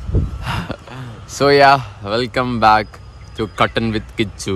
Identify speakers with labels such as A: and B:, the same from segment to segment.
A: So ya welcome back to Kattan with Kichu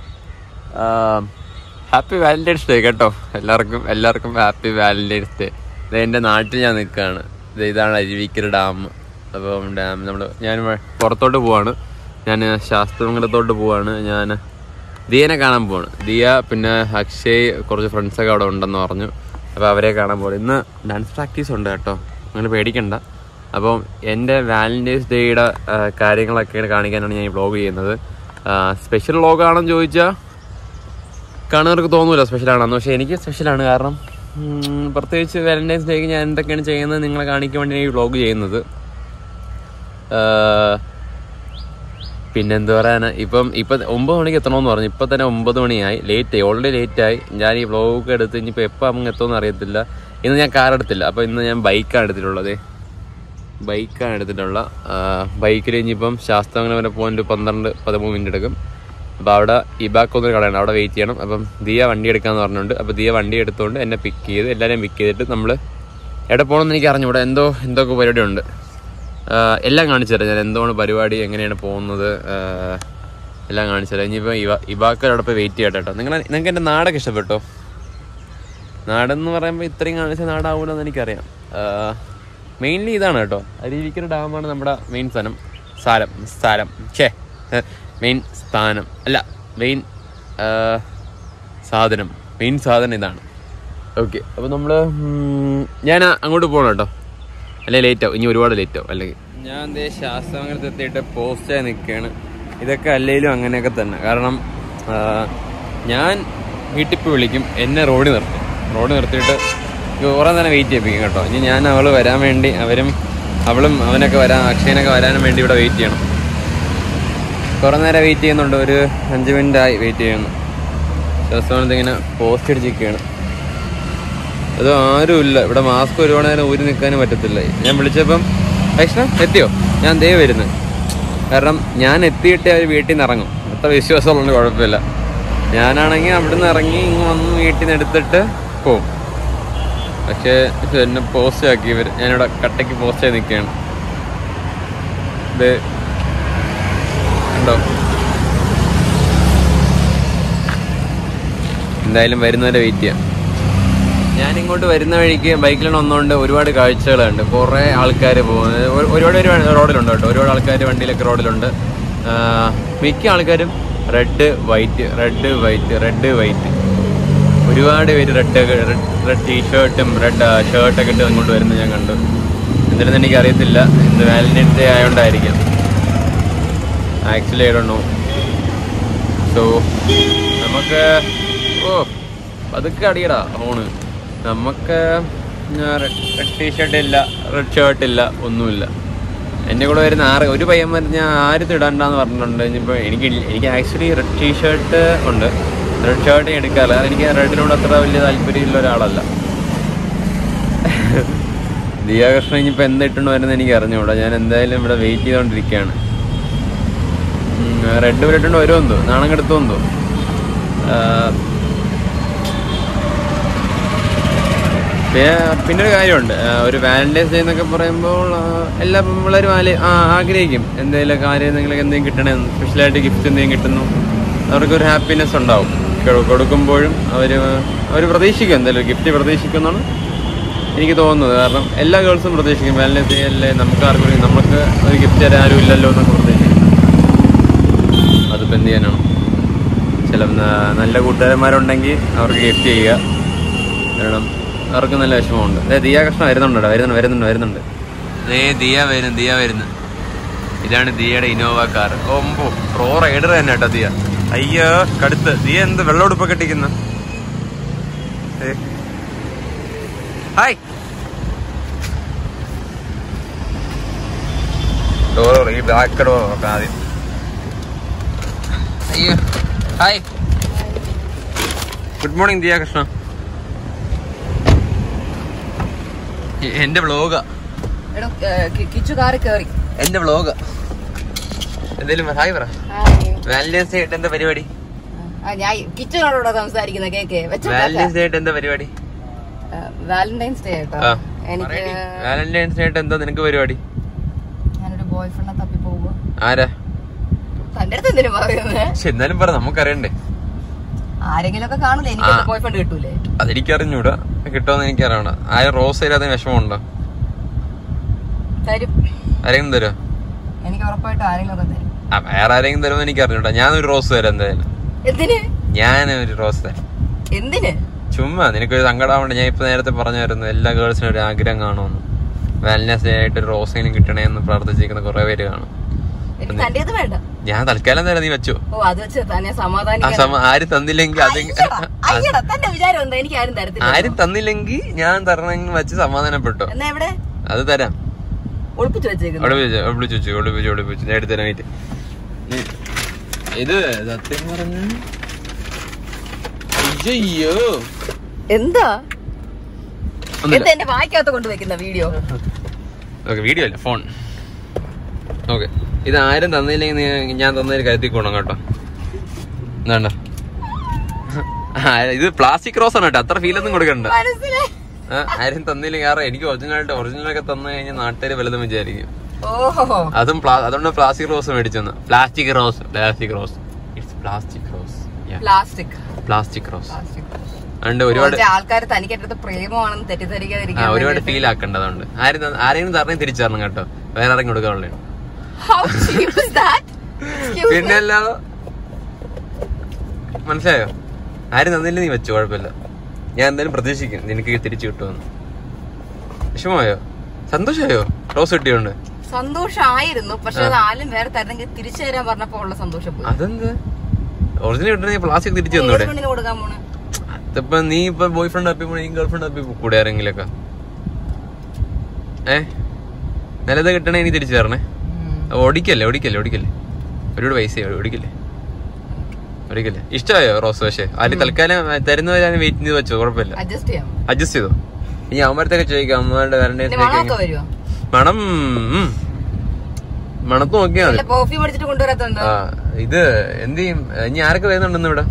A: happy Valentine's day കേട്ടോ എല്ലാവർക്കും എല്ലാവർക്കും ഹാപ്പി വാലന്റൈൻസ് ഡേ ഇത് എൻ്റെ നാട്ടിൽ ഞാൻ നിൽക്കുകയാണ് ഇത് ഇതാണ് അരുവിക്കര ഡാം അപ്പം ഡാം നമ്മൾ ഞാൻ വ- പുറത്തോട്ട് പോവാണ് ഞാൻ ശാസ്ത്രമംഗലത്തോട്ട് പോവാണ് ഞാൻ ദിയനെ കാണാൻ പോവാണ് ദിയ പിന്നെ അക്ഷയ് കുറച്ച് ഫ്രണ്ട്സൊക്കെ അവിടെ ഉണ്ടെന്ന് പറഞ്ഞു അപ്പോൾ അവരെ കാണാൻ പോവാണ് ഇന്ന് ഡാൻസ് പ്രാക്ടീസ് ഉണ്ട് കേട്ടോ നിങ്ങൾ പേടിക്കണ്ട അപ്പം എൻ്റെ വാലന്റൈൻസ് ഡേയുടെ കാര്യങ്ങളൊക്കെയാണ് കാണിക്കാനാണ് ഞാൻ ഈ വ്ളോഗ് ചെയ്യുന്നത് സ്പെഷ്യൽ വ്ളോഗാണെന്ന് ചോദിച്ചാൽ കാണുന്നവർക്ക് തോന്നൂല സ്പെഷ്യലാണെന്ന് പക്ഷേ എനിക്ക് സ്പെഷ്യലാണ് കാരണം ഉം, പ്രത്യേകിച്ച് വാലന്റൈൻസ് ഡേക്ക് ഞാൻ എന്തൊക്കെയാണ് ചെയ്യുന്നത് നിങ്ങളെ കാണിക്കാൻ വേണ്ടി ഈ വ്ളോഗ് ചെയ്യുന്നത് ആ, പിന്നെന്ത് പറയാനാ ഇപ്പം ഇപ്പം ഒമ്പത് മണിക്ക് എത്തണമെന്ന് പറഞ്ഞു ഇപ്പം തന്നെ ഒമ്പത് മണിയായി ലേറ്റ് ആയി ഓൾറെഡി ലേറ്റ് ആയി ഞാൻ ഈ വ്ളോഗ് എടുത്ത് ഇനിയിപ്പോൾ എപ്പോൾ അങ്ങ് എത്തുമെന്ന് അറിയത്തില്ല ഇന്ന് ഞാൻ കാർ എടുത്തില്ല അപ്പോൾ ഇന്ന് ഞാൻ ബൈക്കാണ് എടുത്തിട്ടുള്ളത് ബൈക്കാണ് എടുത്തിട്ടുള്ള ബൈക്കിൽ ഇനിയിപ്പം ശാസ്ത്രമംഗലം വരെ പോകാൻ ഒരു പന്ത്രണ്ട് പതിമൂന്ന് മിനിറ്റ് എടുക്കും അപ്പോൾ അവിടെ ഇബാക്കൊന്ന് കളയണം അവിടെ വെയിറ്റ് ചെയ്യണം അപ്പം ദിയ വണ്ടി എടുക്കാമെന്ന് പറഞ്ഞിട്ടുണ്ട് അപ്പോൾ ദിയ വണ്ടി എടുത്തുകൊണ്ട് എന്നെ പിക്ക് ചെയ്ത് എല്ലാവരെയും പിക്ക് ചെയ്തിട്ട് നമ്മൾ എവിടെ പോകണമെന്ന് എനിക്ക് അറിഞ്ഞൂടെ എന്തോ എന്തൊക്കെ പരിപാടി ഉണ്ട് ആഹ് എല്ലാം കാണിച്ചു തരാം ഞാൻ എന്താണ് പരിപാടി എങ്ങനെയാണ് പോകുന്നത് ആഹ് എല്ലാം കാണിച്ചു തരാം ഇനിയിപ്പോൾ ഇവ ഇബാക്കർ അവിടെ പോയി വെയിറ്റ് ചെയ്യട്ടെ കേട്ടോ നിങ്ങൾ നിങ്ങൾക്ക് എൻ്റെ നാടൊക്കെ ഇഷ്ടപ്പെട്ടോ നാടെന്ന് പറയുമ്പോൾ ഇത്രയും കാണിച്ച നാടാവൂലെന്ന് എനിക്കറിയാം മെയിൻലി ഇതാണ് കേട്ടോ അരുവിക്കര ഡാമാണ് നമ്മുടെ മെയിൻ സ്ഥലം സ്ഥലം സ്ഥലം ഛേ മെയിൻ സ്ഥാനം അല്ല മെയിൻ സാധനം മെയിൻ സാധനം ഇതാണ് ഓക്കെ അപ്പോൾ നമ്മൾ ഞാൻ അങ്ങോട്ട് പോകണം കേട്ടോ അല്ലെ ലേറ്റ് ആവും ഇനി ഒരുപാട് ലേറ്റ് ആവും അല്ലെങ്കിൽ ഞാൻ എന്തേ ശാസ്ത്രമംഗലത്ത് എത്തിയിട്ട് പോസ്റ്റായി നിൽക്കുകയാണ് ഇതൊക്കെ അല്ലെങ്കിലും അങ്ങനെയൊക്കെ തന്നെ കാരണം ആ, ഞാൻ വീട്ടിൽ പോയി വിളിക്കും എന്നെ റോഡിൽ നിർത്തും റോഡിൽ നിർത്തിയിട്ട് കുറേ നേരം വെയിറ്റ് ചെയ്യിപ്പിക്കും കേട്ടോ ഇനി ഞാൻ അവൾ വരാൻ വേണ്ടി അവരും അവളും അവനൊക്കെ വരാൻ അക്ഷയനൊക്കെ വരാനും വേണ്ടി ഇവിടെ വെയിറ്റ് ചെയ്യണം കുറേ നേരം വെയിറ്റ് ചെയ്യുന്നുണ്ട് ഒരു അഞ്ച് മിനിറ്റ് ആയി വെയിറ്റ് ചെയ്യുന്നു ശാസ്ത്രമംഗലത്ത് ഇങ്ങനെ പോസ്റ്റ് അടിച്ചിരിക്കുകയാണ് അത് ആരുമില്ല ഇവിടെ മാസ്ക് ഒരുപാട് നേരം ഊരി നിൽക്കാനും പറ്റത്തില്ല ഞാൻ വിളിച്ചപ്പം വൈഷ്ണ എത്തിയോ ഞാൻ ദേ വരുന്നത് കാരണം ഞാൻ എത്തിയിട്ടേ അവർ വീട്ടിൽ നിന്ന് ഇറങ്ങും അത്ര വിശ്വാസമുള്ളത് കുഴപ്പമില്ല ഞാനാണെങ്കിൽ അവിടുന്ന് ഇറങ്ങി ഇങ്ങ് വന്ന് വീട്ടിൽ നിന്ന് എടുത്തിട്ട് പോവും പക്ഷേ ഇത് എന്നെ പോസ്റ്റ് ആക്കി ഇവർ ഞാനിവിടെ കട്ടയ്ക്ക് പോസ്റ്റ് ചെയ്ത് നിൽക്കുകയാണ് ഇത് ഉണ്ടോ എന്തായാലും വരുന്നവരെ വെയിറ്റ് ചെയ്യാം ഞാൻ ഇങ്ങോട്ട് വരുന്ന വഴിക്ക് ബൈക്കിലാണ് വന്നുകൊണ്ട് ഒരുപാട് കാഴ്ചകളുണ്ട് കുറേ ആൾക്കാർ പോകുന്നത് ഒരു- ഒരുപാട് പേര് റോഡിലുണ്ട് കേട്ടോ ഒരുപാട് ആൾക്കാർ വണ്ടിയിലൊക്കെ റോഡിലുണ്ട് ആ, മിക്ക ആൾക്കാരും red white red white red white ഒരുപാട് പേര് റെഡ് റെഡ് ടീഷർട്ടും റെഡ് ഷർട്ടൊക്കെ ഇട്ട് അങ്ങോട്ട് വരുന്നത് ഞാൻ കണ്ടു എന്തിനെന്ന് എനിക്ക് അറിയത്തില്ല ഇന്ന് വാലന്റൈൻസ് ഡേ ആയതുകൊണ്ടായിരിക്കാം actually I don't know so നമുക്ക് ഓ പതുക്കെ അടിയടാ ഫോണ് നമുക്ക് റെഡ് ടീഷർട്ട് ഇല്ല റെഡ് ഷർട്ട് ഇല്ല ഒന്നുമില്ല എൻ്റെ കൂടെ വരുന്ന ആറ് ഒരു പയ്യൻ പറഞ്ഞ ആരും ഇടണ്ടെന്ന് പറഞ്ഞിട്ടുണ്ട് ഇനിയിപ്പോൾ എനിക്ക് ഇല്ല- എനിക്ക് ആക്ച്വലി റെഡ് ടീഷർട്ട് ഉണ്ട് റെഡ് ഷർട്ട് എടുക്കാറില്ല എനിക്ക് റെഡിനോട് അത്ര വലിയ താല്പര്യമുള്ള ഒരാളല്ല ദിയാകൃഷ്ണൻ ഇനിയിപ്പോൾ എന്ത് ഇട്ടുകൊണ്ട് വരുന്നത് എനിക്ക് അറിഞ്ഞുകൂടാ ഞാൻ എന്തായാലും ഇവിടെ വെയിറ്റ് ചെയ്തുകൊണ്ടിരിക്കുകയാണ് റെഡ് ഇട്ടുകൊണ്ട് വരുമെന്തോ നാണം കെടുത്തുമെന്തോ പിന്നെ പിന്നെ ഒരു കാര്യമുണ്ട് ആ, ഒരു വാലന്റൈൻസ് ഡേ എന്നൊക്കെ പറയുമ്പോൾ ആ, എല്ലാ പിള്ളേരും ആല്- ആ, ആഗ്രഹിക്കും എന്തെങ്കിലും കാര്യം എന്തെങ്കിലും എന്തെങ്കിലും കിട്ടണേ സ്പെഷ്യലായിട്ട് ഗിഫ്റ്റ് എന്തെങ്കിലും കിട്ടുന്നു അവർക്കൊരു ഹാപ്പിനെസ് ഉണ്ടാവും കൊ- കൊടുക്കുമ്പോഴും അവർ അവർ പ്രതീക്ഷിക്കും എന്തെങ്കിലും ഗിഫ്റ്റ് പ്രതീക്ഷിക്കുമെന്നാണ് എനിക്ക് തോന്നുന്നത് കാരണം എല്ലാ ഗേൾസും പ്രതീക്ഷിക്കും വാലന്റൈൻസ് ഡേ അല്ലേ നമുക്ക് ആർക്കും നമുക്ക് ഒരു ഗിഫ്റ്റ് തരാൻ ആരും ഇല്ലല്ലോ എന്നൊക്കെ പ്രതീക്ഷിക്കും അതിപ്പോൾ എന്ത് ചെയ്യാനാണ് ചില ന- നല്ല കൂട്ടുകാരന്മാരുണ്ടെങ്കിൽ അവർക്ക് ഗിഫ്റ്റ് ചെയ്യുക കാരണം അവർക്ക് നല്ല വിഷമമുണ്ട് അതെ ദിയ കൃഷ്ണ വരുന്നുണ്ട് കേട്ടോ. വരുന്നുണ്ട് വരുന്നുണ്ട് വരുന്നുണ്ട് ദേ ദിയ വരുന്നു ദിയ വരുന്നു ഇതാണ് ദിയയുടെ ഇന്നോവ കാർ ഓമ്പോ പ്രോ റൈഡർ തന്നെ കേട്ടോ ദിയ അയ്യോ കടുത്ത് ദിയ എന്ത് വെള്ളമുടുപ്പൊക്കെ ഇട്ടിക്കുന്ന ഹായ് ഡോർ ഈ ബാക്ക് ഡോർ നോക്കാം ആദ്യം അയ്യോ hi good morning Diya Krishna എ- എന്റെ വ്ളോഗാ
B: എടോ ഏ, കി- കിച്ചു കാറി കേറി
A: എന്റെ വ്ളോഗാ എന്തേലും ഹായ് പറ വാലന്റൈൻസ് ഡേ ആയിട്ട് എന്താ പരിപാടി
B: ആ, ഞാൻ കിച്ചനോടോടെ സംസാരിക്കുന്ന കേക്ക്
A: വാലന്റൈൻസ് ഡേ ആയിട്ട് എന്താ പരിപാടി
B: വാലന്റൈൻസ് ഡേ കേട്ടോ
A: ആ.
B: എനിക്ക്
A: വാലന്റൈൻസ് ഡേ ആയിട്ട് എന്താ നിനക്ക് പരിപാടി
B: ഞാനൊരു ബോയ് ബോയ് ഫ്രണ്ടിനെ തപ്പി പോവുക
A: ആരാ
B: തന്റെ അടുത്ത് എന്തിനു പറയുന്നത്
A: പക്ഷെ എന്നാലും പറ നമുക്കറിയണ്ടേ
B: ആരെങ്കിലും ഒക്കെ കാണൂലേ എനിക്ക്
A: ആ.
B: ബോയ് ഫ്രണ്ട് കിട്ടൂലേ
A: അതെനിക്കറിഞ്ഞൂടാ കിട്ടുമെന്ന് എനിക്കറിയണം ആരും റോസ് തരാതെ വിഷമമുണ്ടോ
B: തരും
A: ആരെങ്കിലും തരുമോ
B: എനിക്ക് ഉറപ്പായിട്ടും ആരെങ്കിലും ഒക്കെ തരും
A: ആ വേറെ ആരെങ്കിലും തരുമോ എനിക്ക് അറിഞ്ഞൂടാ ഞാനൊരു റോസ് തരാം എന്തായാലും
B: എന്തിന്
A: ഞാൻ ഒരു റോസ് തരാം
B: എന്തിന്
A: ചുമ്മാ നിനക്കൊരു സങ്കടമാവണ്ട ഞാൻ ഇപ്പൊ നേരത്തെ പറഞ്ഞായിരുന്നു എല്ലാ ഗേൾസിനും ഒരു ആഗ്രഹം കാണുമെന്ന് വാലന്റൈൻസ് ഡേ ആയിട്ട് ഒരു റോസെങ്കിലും കിട്ടണേന്ന് പ്രാർത്ഥിച്ചിരിക്കുന്ന കുറെ പേര് കാണും
B: എനിക്ക് തന്റെ അത് വേണ്ട
A: ഞാൻ തൽക്കാലം തരാം നീ വെച്ചോ
B: ഓ അത് വെച്ച് തന്നെ
A: ആ
B: സമാധാനിക്കാൻ
A: സമ ആരും തന്നില്ലെങ്കിൽ അത്
B: അയ്യടാ, അയ്യടാ, തന്റെ വിചാരം എന്താ എനിക്ക് ആരും തരത്തില്ല
A: ആരും തന്നില്ലെങ്കിൽ ഞാൻ തരണമെങ്കിൽ വെച്ച് സമാധാനപ്പെട്ടോ
B: എന്നാ എവിടെ
A: അത് തരാം
B: ഒളിപ്പിച്ചു വെച്ചേക്കുന്നു
A: ഒളിപ്പിച്ചു ഒളിപ്പിച്ചു വെച്ചു ഒളിപ്പിച്ചു ഒളിപ്പിച്ചു ഞാൻ എടുത്തു തരാനായിട്ട് ഇത് സത്യം പറഞ്ഞ അയ്യോ
B: എന്താ
A: ഒന്നുമില്ല
B: എന്താ എന്റെ വായിക്കകത്ത് കൊണ്ട് വെക്കുന്ന വീഡിയോ
A: ഓക്കെ വീഡിയോ അല്ല ഫോൺ ഓക്കെ ഇത് ആരും തന്നില്ലെങ്കിൽ നീ- ഞാൻ തന്നതിൽ കരുത്തിക്കോണം കേട്ടോ എന്താണ്ട ഇത് പ്ലാസ്റ്റിക് റോസ് ആണ് കേട്ടോ അത്ര ഫീലൊന്നും കൊടുക്കണ്ട
B: മനസ്സിലായി
A: ആ, ആരും തന്നില്ലെങ്കിൽ കാരണം എനിക്ക് ഒറിജിനലായിട്ട് ഒറിജിനലൊക്കെ തന്നു കഴിഞ്ഞാൽ നാട്ടുകാർ വലുതും വിചാരിക്കും
B: ഓഹോ
A: അതും പ്ലാ- അതുകൊണ്ട് പ്ലാസ്റ്റിക് റോസ് മേടിച്ചെന്ന് plastic rose plastic rose it's plastic rose
B: plastic
A: plastic rose
B: plastic
A: അതുകൊണ്ട് ഒരുപാട്
B: ആൾക്കാർ തനിക്കെടുത്ത് പ്രേമമാണെന്ന്
A: ആ
B: തെറ്റിദ്ധരിക്കാതിരിക്കാൻ
A: ഒരുപാട് ഫീൽ ആക്കേണ്ടതുണ്ട് ആരും തന്ന- ആരെങ്കിലും തരണേ തിരിച്ചു തരണം കേട്ടോ വേറെ ആരെങ്കിലും കൊടുക്കാനുള്ളൂ
B: How cheap is that? Excuse me.
A: പിന്നെ അല്ലാതെ മനസ്സിലായോ ആരും തന്നില്ല നീ വെച്ചു കുഴപ്പമില്ല ഞാൻ എന്തായാലും പ്രതീക്ഷിക്കും നിനക്ക് തിരിച്ചു കിട്ടുമെന്ന് വിഷമമായോ സന്തോഷമായോ റോസ് കിട്ടിയോണ്ട്
B: സന്തോഷമായിരുന്നു പക്ഷെ അത് ആരും വേറെ തരണമെങ്കിൽ തിരിച്ചു തരാൻ പറഞ്ഞപ്പോ ഉള്ള സന്തോഷം പോയി
A: അതെന്ത് ഒറിജിനൽ കിട്ടണമെങ്കിൽ പ്ലാസ്റ്റിക് തിരിച്ചു തന്നൂടെ
B: ഹസ്ബൻഡിന് കൊടുക്കാൻ പോണ്
A: അതിപ്പോ നീ ഇപ്പൊ ബോയ് ഫ്രണ്ട് അപ്പി പോയി ഗേൾ ഫ്രണ്ട് അപ്പി കൂടെ ആരെങ്കിലൊക്കെ ഏ നല്ലത് കിട്ടണേ ഇനി തിരിച്ചു തരണേ ഓടിക്കല്ലേ ഓടിക്കല്ലേ ഓടിക്കല്ലേ ഒരുപാട് പൈസ ഓടിക്കല്ലേ ഓടിക്കല്ലേ ഇഷ്ടമായോ റോസ് പക്ഷേ ആര് തൽക്കാലം തരുന്നവരാണ് വെയിറ്റ് ചെയ്ത് വെച്ചോ കുഴപ്പമില്ല
B: അഡ്ജസ്റ്റ് ചെയ്യാം
A: അഡ്ജസ്റ്റ് ചെയ്തോ ഇനി അവന്മാരത്തൊക്കെ ചോദിക്കാം അമ്മമാരുടെ
B: ഇനി മണമൊക്കെ
A: വാലന്റൈൻസ്
B: വരുമോ
A: മണം ഉം. മണത്ത് നോക്കിയാ മതി
B: വല്ല കോഫി മേടിച്ചിട്ട് കൊണ്ടുവരാത്തുണ്ടോ
A: ആ ഇത് എന്ത് ചെയ്യും ഇനി ആരൊക്കെ വരുന്നുണ്ടെന്ന് ഇവിടെ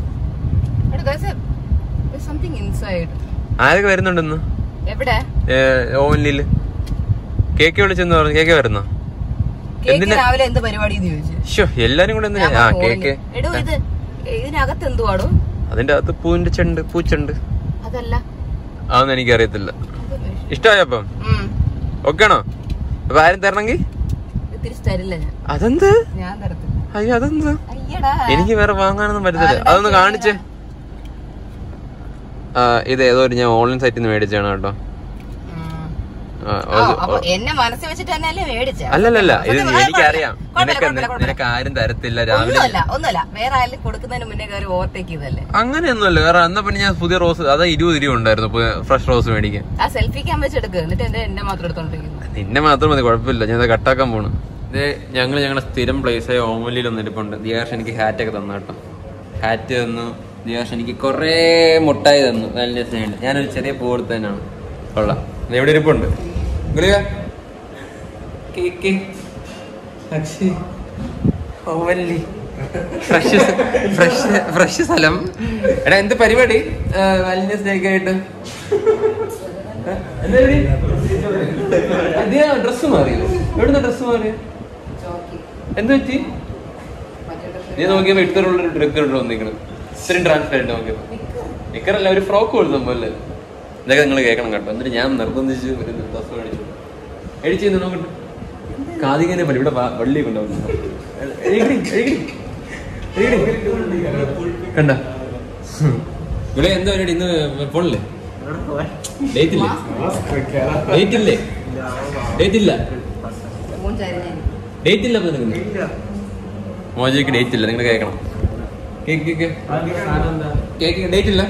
B: സംതിങ് ഇൻസൈഡ്
A: ആരൊക്കെ വരുന്നുണ്ടെന്ന്
B: എവിടെ
A: ഓവനില് കേക്ക് വിളിച്ചെന്ന് പറഞ്ഞു കേക്ക് വരുന്നോ
B: കേക്ക്
A: എന്തിനാ?
B: രാവിലെ എന്ത് പരിപാടി എന്ന് ചോദിച്ചു
A: ഷോ എല്ലാരും കൂടെ എന്തിനാ
B: ഞാൻ
A: ആ
B: പറഞ്ഞു,
A: കേക്ക്
B: എടോ ഇത് ഇതിനകത്ത് എന്തുവാടോ
A: അതിന്റെ അകത്ത് പൂവിന്റെ ചെണ്ട് പൂച്ചെണ്ട്
B: അതല്ല
A: അതൊന്നും എനിക്കറിയത്തില്ല
B: അത് വിഷ-
A: ഇഷ്ടമായോ അപ്പം
B: ഉം.
A: ഓക്കെ ആണോ അപ്പൊ ആരും തരണമെങ്കിൽ
B: ഇത് തിരിച്ചു തരില്ല ഞാൻ
A: അതെന്ത്
B: ഞാൻ തരത്തില്ല
A: അയ്യോ അതെന്ത്
B: അയ്യടാ
A: എനിക്ക് വേറെ വാങ്ങാനൊന്നും പറ്റത്തില്ല
B: ആരുടെ
A: അതൊന്ന്
B: ചെയ്യണ?
A: കാണിച്ചേ ആ, ഇത് ഏതോ ഒരു ഞാൻ ഓൺലൈൻ സൈറ്റിൽ നിന്ന് മേടിച്ചാണ് കേട്ടോ
B: ഉം.
A: ആ,
B: ആ,
A: അത്
B: അപ്പൊ എന്നെ മനസ്സിൽ വെച്ചിട്ട് തന്നെയല്ലേ മേടിച്ചേ
A: അല്ലല്ലല്ല ഇത്
B: സത്യം പറഞ്ഞാ
A: എനിക്കറിയാം
B: കുഴപ്പമില്ല,
A: നിനക്ക്
B: കുഴപ്പമില്ല, കുഴപ്പമില്ല.
A: നിനക്ക് ആരും തരത്തില്ല രാവിലെ
B: ഒന്നുമല്ല ഒന്നുമല്ല വേറെ ആരും കൊടുക്കുന്നതിന് മുന്നേ കയറി ഓവർടേക്ക് ചെയ്തല്ലേ
A: അങ്ങനെയൊന്നുമല്ല വേറെ എന്നാ പിന്നെ ഞാൻ പുതിയ റോസ് അതാ ഇരുപത് രൂപ ഉണ്ടായിരുന്നു ഫ്രഷ് റോസ് മേടിക്കാൻ
B: ആ സെൽഫി ക്യാമറ വെച്ചെടുക്ക് എന്നിട്ട് എന്റെ എന്നെ മാത്രം എടുത്തോണ്ടിരിക്കുന്നു
A: നിന്നെ മാത്രം മതി കുഴപ്പമില്ല ഞാൻ ഇത് കട്ടാക്കാൻ പോണ് ഇത് ഞങ്ങൾ ഞങ്ങളുടെ സ്ഥിരം പ്ലേസ് ആയ ഓമലിൽ വന്നിരിപ്പുണ്ട് ദിയാഷ് എനിക്ക് ഹാറ്റ് ഒക്കെ തന്നു കേട്ടോ ഹാറ്റ് തന്നു ദിയാഷ് എനിക്ക് കുറേ മുട്ടായി തന്നു വാലന്റൈൻസ് ഡേ ആയിട്ട്. ഞാനൊരു ചെറിയ പൂ കൊടുത്തു തന്നെയാണ് കൊള്ളാം ഇത് എവിടെ ഇരിപ്പുണ്ട് ഗുളിക കേക്ക് അക്ഷയ് ഓവല്ലി ഫ്രഷ് ഫ്രഷ് ഫ്രഷ് സ്ഥലം എടാ എന്ത് പരിപാടി വാലന്റൈൻസ് ഡേ ഒക്കെ ആയിട്ട് ഡ്രസ് മാറിയോ എവിടുന്ന ഡ്രസ് മാറിയോ എന്ത് പറ്റി നീ നോക്കിയപ്പോ ഇത്തരമുള്ള ഡ്രഗ് ഇട്ട് വന്നിരിക്കണം ഇത്രയും ട്രാൻസ്പെറന്റ് നോക്കിയപ്പോ നിക്കറല്ല ഒരു ഫ്രോക്ക് കൊടുത്ത പോലെ ഇതൊക്കെ നിങ്ങൾ കേൾക്കണം കേട്ടോ എന്നിട്ട് ഞാൻ നിർബന്ധിച്ച് ഒരു ഡ്രസ് മേടിച്ചു എടിച്ചു നോക്കട്ടെ കാതികനെ പണി ഇവിടെ വാ- വള്ളി കൊണ്ടുപോകുന്നു കണ്ട ഇവിടെ എന്താ പരിപാടി ഇന്ന് പോണില്ലേ ഡേറ്റ് ഇല്ലേ ഡേറ്റ് ഇല്ലേ ഡേറ്റ് ഇല്ല ഡേറ്റ് ഇല്ല അപ്പൊ നിനക്ക് മോജയ്ക്ക് ഡേറ്റ് ഇല്ല നിങ്ങൾ കേൾക്കണം കേക്ക് കേക്ക് കേക്ക് ഡേറ്റ് ഇല്ല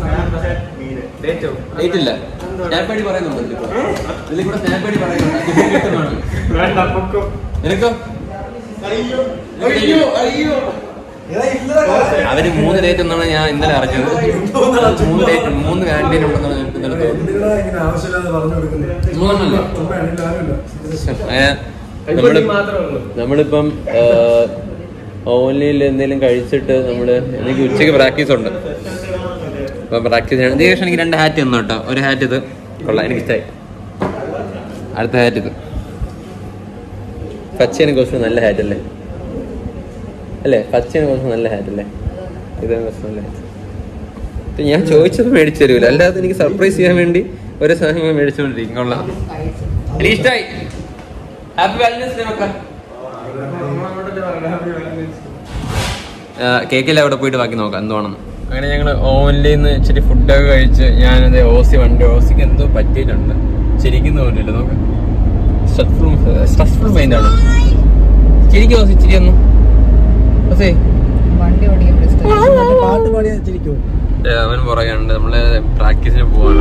A: ഡേറ്റ് ഇല്ല സ്നാപ്പേടി പറയുന്നുണ്ട് ഇതിൽ കൂടെ. ഇതിൽ കൂടെ സ്നാപ്പേടി പറയുന്നുണ്ട് ഇത് കിട്ടുന്നതാണ്. നിനക്കോ അവര് മൂന്ന് ഡേറ്റ് എന്നാണ് ഞാൻ ഇന്നലെ അറിഞ്ഞത് മൂന്ന് ഡേറ്റ് മൂന്ന് ക്യാൻറ്റീൻ ഉണ്ടെന്നാണ് ഞാൻ ഇന്നലെ തോന്നുന്നത് മൂന്നെണ്ണല്ലേ ഏ, നമ്മള് നമ്മളിപ്പം ഓൺലൈനിൽ എന്തെങ്കിലും കഴിച്ചിട്ട് നമ്മള് എനിക്ക് ഉച്ചയ്ക്ക് പ്രാക്ടീസ് ഉണ്ട് അപ്പൊ പ്രാക്ടീസ് ചെയ്യണം ദീക്ഷ എനിക്ക് രണ്ട് ഹാറ്റ് തന്നു കേട്ടോ ഒരു ഹാറ്റ് ഇത് കൊള്ളാം എനിക്ക് ഇഷ്ടമായി അടുത്ത ഹാറ്റ് ഇത് പച്ചയാണ് കുറച്ച് നല്ല ഹാറ്റ് അല്ലേ അല്ലേ പച്ചയാണ് കുറച്ച് നല്ല ഹാറ്റ് അല്ലേ ഇതാണ് കുറച്ച് നല്ല ഹാറ്റ് ഇത് ഞാൻ ചോദിച്ചത് മേടിച്ചു തരൂല അല്ലാതെ എനിക്ക് സർപ്രൈസ് ചെയ്യാൻ വേണ്ടി ഒരു സാധനം മേടിച്ചുകൊണ്ടിരിക്കും കൊള്ളാം എനിക്ക് ഇഷ്ടമായി ഹാപ്പി വാലന്റൈൻസ് ഡേ മക്കളെ കേക്കില്ല അവിടെ പോയിട്ട് ബാക്കി നോക്കാം എന്തുവാണെന്ന് അങ്ങനെ ഞങ്ങൾ ഓവനിൽ നിന്ന് ഇച്ചിരി ഫുഡൊക്കെ കഴിച്ച് ഞാനത് ഓസി വണ്ടി ഓസിക്ക് എന്തോ പറ്റിയിട്ടുണ്ട് ചിരിക്കുന്ന പോലില്ല നോക്കാം സ്ട്രെസ്ഫുൾ സ്ട്രെസ്ഫുൾ മൈൻഡ് ആണ് ചിരിക്കും ഓസി ഇച്ചിരി ഒന്നും ഓസേ
B: വണ്ടി ഓടിക്കാൻ
C: പാട്ട് പാടിയാ ചിരിക്കുമോ
A: ഏ, അവൻ പുറകെയുണ്ട് നമ്മള് പ്രാക്ടീസിന് പോവാണ്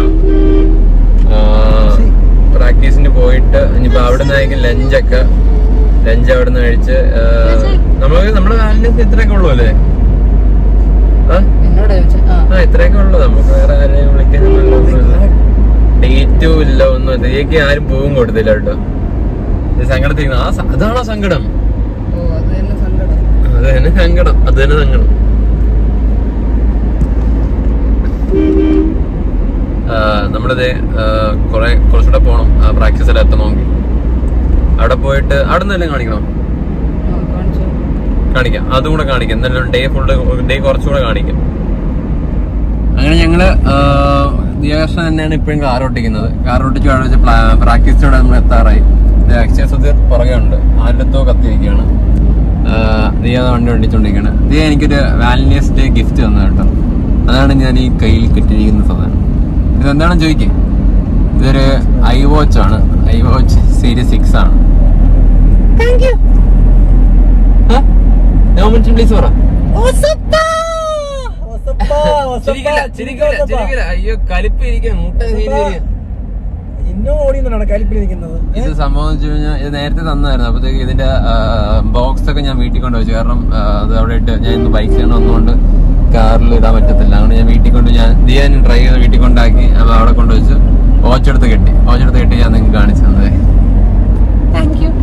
A: പ്രാക്ടീസിന് പോയിട്ട് ഇനിയിപ്പോ അവിടെ നിന്നായിരിക്കും ലഞ്ചൊക്കെ ലഞ്ച് അവിടെ നിന്ന് കഴിച്ച് ഏ, നമ്മള് നമ്മുടെ വാലന്റൈൻസ് ഇത്രയൊക്കെ ഉള്ളൂ അല്ലേ ആ
B: എന്നോട് ചോദിച്ചു ആ
A: ആ ഇത്രയൊക്കെ ഉള്ളൂ നമുക്ക് വേറെ ആരെയും വിളിക്കാൻ ഡേറ്റും ഇല്ല ഒന്നും ഇതിലേക്ക് ആരും പൂവും കൊടുത്തില്ല കേട്ടോ ഇത് സങ്കടത്തിരിക്കുന്നു ആ സ- അതാണോ സങ്കടം
B: ഓ അത് തന്നെ സങ്കടം
A: അത് തന്നെ സങ്കടം അത് തന്നെ സങ്കടം ആ, നമ്മളിത് കുറെ കുറച്ചുകൂടെ പോണം പ്രാക്ടീസിൽ എത്തണമെങ്കിൽ അവിടെ പോയിട്ട് അവിടെ നിന്നെല്ലാം കാണിക്കണം
B: ആ, കാണിച്ചു
A: കാണിക്കാം അതും കൂടെ കാണിക്കാം എന്നാലും ഡേ ഫുള്ള് ഡേ കുറച്ചുകൂടെ കാണിക്കാം അങ്ങനെ ഞങ്ങള് ദിയാകൃഷ്ണൻ തന്നെയാണ് ഇപ്പോഴും കാർ ഓട്ടിക്കുന്നത് കാർ ഓട്ടിച്ച് അവിടെ വെച്ച് പ്രാക്ടീസിലൂടെ നമ്മൾ എത്താറായി അക്ഷയ സുധീർ പുറകെ ഉണ്ട് ആരുടെത്തോ കത്തിരിക്കുകയാണ് ദിയ വണ്ടി ഓടിച്ചോണ്ടിരിക്കുകയാണ് ദിയ എനിക്കൊരു വാലന്റൈൻസ് ഡേ ഗിഫ്റ്റ് തന്നത് കേട്ടോ അതാണ് ഞാൻ ഈ കയ്യിൽ കിട്ടിയിരിക്കുന്ന സാധനം ഇതെന്താണെന്ന് ചോദിക്കേ ഇതൊരു ഐ വാച്ച് ആണ് ഐ വാച്ച് സീരീസ് സിക്സ് ആണ് താങ്ക് യു പ്ലീസ് പറ ചിരിക്കില്ല ചിരിക്കില്ല ചിരിക്കില്ല അയ്യോ കലിപ്പിരിക്കാൻ മുട്ട ശരി
C: ഇന്നോ ഓടിയെന്നാണ് കലിപ്പിൽ നിൽക്കുന്നത്
A: ഇത് സംഭവം വെച്ച് കഴിഞ്ഞാൽ ഇത് നേരത്തെ തന്നായിരുന്നു അപ്പോഴത്തേക്ക് ഇതിന്റെ ബോക്സ് ഒക്കെ ഞാൻ വീട്ടിൽ കൊണ്ട് വെച്ചു കാരണം ആ, അത് അവിടെ ഇട്ട് ഞാൻ ഇന്ന് ബൈക്കിലാണ് വന്നുകൊണ്ട് കാറിൽ ഇടാൻ പറ്റത്തില്ല അതുകൊണ്ട് ഞാൻ വീട്ടിൽ കൊണ്ട് ഞാൻ ദിയ ഞാൻ ട്രൈ ചെയ്ത് വീട്ടിൽ കൊണ്ടാക്കി അപ്പൊ അവിടെ കൊണ്ടുവച്ച് ഓച്ചെടുത്ത് കെട്ടി ഓച്ചെടുത്ത് കെട്ടി ഞാൻ നിങ്ങൾക്ക് കാണിച്ചു തന്നത്
B: താങ്ക് യു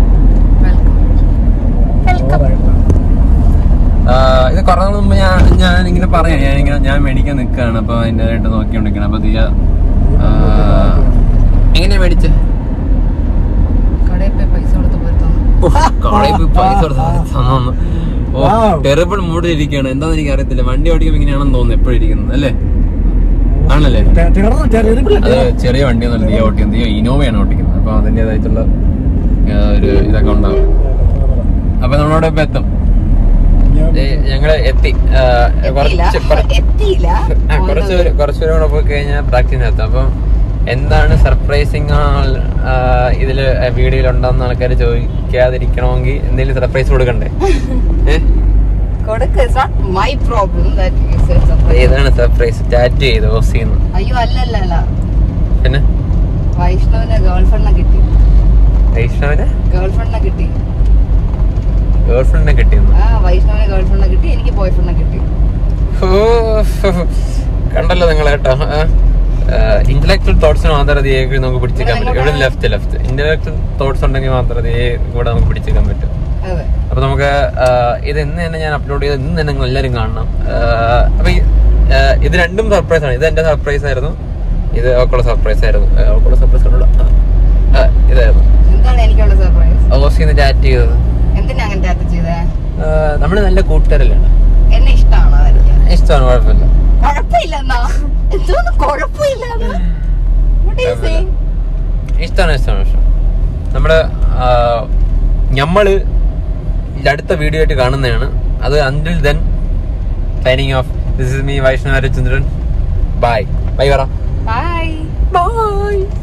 B: വെൽക്കം
A: ആ, ഇത് കുറെ നാൾ മുമ്പ് ഞാൻ ഞാൻ ഇങ്ങനെ പറയാം ഞാൻ ഇങ്ങനെ ഞാൻ മേടിക്കാൻ നിൽക്കുകയാണ് അപ്പൊ അതിൻ്റെതായിട്ട് നോക്കിക്കൊണ്ടിരിക്കണം അപ്പൊ ദിയ ആ, എങ്ങനെയാ മേടിച്ചേ
B: കടയിൽ പോയി പൈസ കൊടുത്ത് പോയി തന്നു
A: കോളേജിൽ പോയി പൈസ കൊടുത്ത് തന്നു ഓ
C: Wow.
A: ടെറിബിൾ മൂഡിൽ ഇരിക്കുകയാണ് എന്താന്ന് എനിക്ക് അറിയത്തില്ല വണ്ടി ഓടിക്കുമ്പോൾ ഇങ്ങനെയാണെന്ന് തോന്നുന്നു എപ്പോഴും ഇരിക്കുന്നത് അല്ലേ ആണല്ലേ അത് ചെറിയ വണ്ടിയൊന്നുമല്ല നീ ഓട്ടിക്കുന്നത് നീ ഇനോവയാണ് ഓട്ടിക്കുന്നത് അപ്പൊ അതിൻ്റെതായിട്ടുള്ള ഒരു ഇതൊക്കെ ഉണ്ടാവും അപ്പൊ നമ്മളവിടെ ഇപ്പൊ എത്തും ദേ, ഞങ്ങള് എത്തി ആ, കുറച്ച് കുറച്ച്
B: എത്തിയില്ല
A: ആ, കുറച്ച് പേര് കുറച്ച് പേരും കൂടെ പോയി കഴിഞ്ഞാൽ പ്രാക്ടീസ് നടത്തും അപ്പം എന്താണ് സർപ്രൈസിങ് ഇതില് വീഡിയോയിൽ ഉണ്ടോന്ന് ആൾക്കാർ ചോദിക്കാതിരിക്കണമെങ്കിൽ എന്തെങ്കിലും സർപ്രൈസ് കൊടുക്കണ്ടേ ഏ?
B: കൊടുക്ക് it's not my problem that you said something
A: ഏതാണ് സർപ്രൈസ് ടാറ്റ് ചെയ്ത് ഓസിന്ന്
B: അയ്യോ അല്ല അല്ല അല്ല
A: പിന്നെ
B: വൈഷ്ണവിന് ഗേൾഫ്രണ്ടിനെ കിട്ടി
A: വൈഷ്ണവിന്
B: ഗേൾഫ്രണ്ടിനെ കിട്ടി
A: ഗേൾ ഫ്രണ്ടിനെ കിട്ടിയെന്ന്
B: ആ വൈഷ്ണവിന് ഗേൾഫ്രണ്ടിനെ കിട്ടി എനിക്ക് ബോയ് ഫ്രണ്ടിനെ കിട്ടി
A: ഓ, കണ്ടല്ലോ നിങ്ങൾ കേട്ടോ ഇന്റലക്ച്വൽ തോട്ട്സിന് മാത്രമേ ദിയേക്ക് നമുക്ക് പിടിച്ചേക്കാൻ പറ്റും ഇവിടെ ലെഫ്റ്റ് ലെഫ്റ്റ് ഇന്റലക്ച്വൽ തോട്ട്സ് ഉണ്ടെങ്കിൽ മാത്രമേ ദിയെ കൂടെ നമുക്ക് പിടിച്ചേക്കാൻ പറ്റും
B: അതെ
A: അപ്പൊ നമുക്ക് ആ, ഇത് ഇന്ന് തന്നെ ഞാൻ അപ്ലോഡ് ചെയ്ത് ഇന്ന് തന്നെ നിങ്ങൾ എല്ലാവരും കാണണം ആ, അപ്പൊ ഈ, ആ, ഇത് രണ്ടും സർപ്രൈസ് ആണ് ഇത് എന്റെ സർപ്രൈസ് ആയിരുന്നു ഇത് അവക്കുള്ള സർപ്രൈസ് ആയിരുന്നു ആ, അവക്കുള്ള സർപ്രൈസ് ഇതായിരുന്നു
B: എന്താണ് എനിക്കുള്ള സർപ്രൈസ്
A: ഓസിന്ന് ചാറ്റ് ചെയ്തത്
B: എന്തിനാ അങ്ങനെ ടാറ്റ ചെയ്തേ
A: നമ്മൾ നല്ല കൂട്ടുകാരല്ലാണ്
B: എന്നെ ഇഷ്ടമാണോ അതെനിക്ക്
A: ഇഷ്ടമാണ് കുഴപ്പമില്ല
B: കുഴപ്പമില്ലെന്നാ എന്തോന്ന് കുഴപ്പമില്ലെന്ന് What are you saying?
A: ഇഷ്ടമാണ് ഇഷ്ടമാണ് ഇഷ്ടം നമ്മള് ആ, ഞമ്മള് ഇതിന്റെ അടുത്ത വീഡിയോ ആയിട്ട് കാണുന്നതാണ് അത് അൻഡിൽ then signing off this is me Vaishnav Chandran bye bye പറ
B: Bye.
A: ബൈ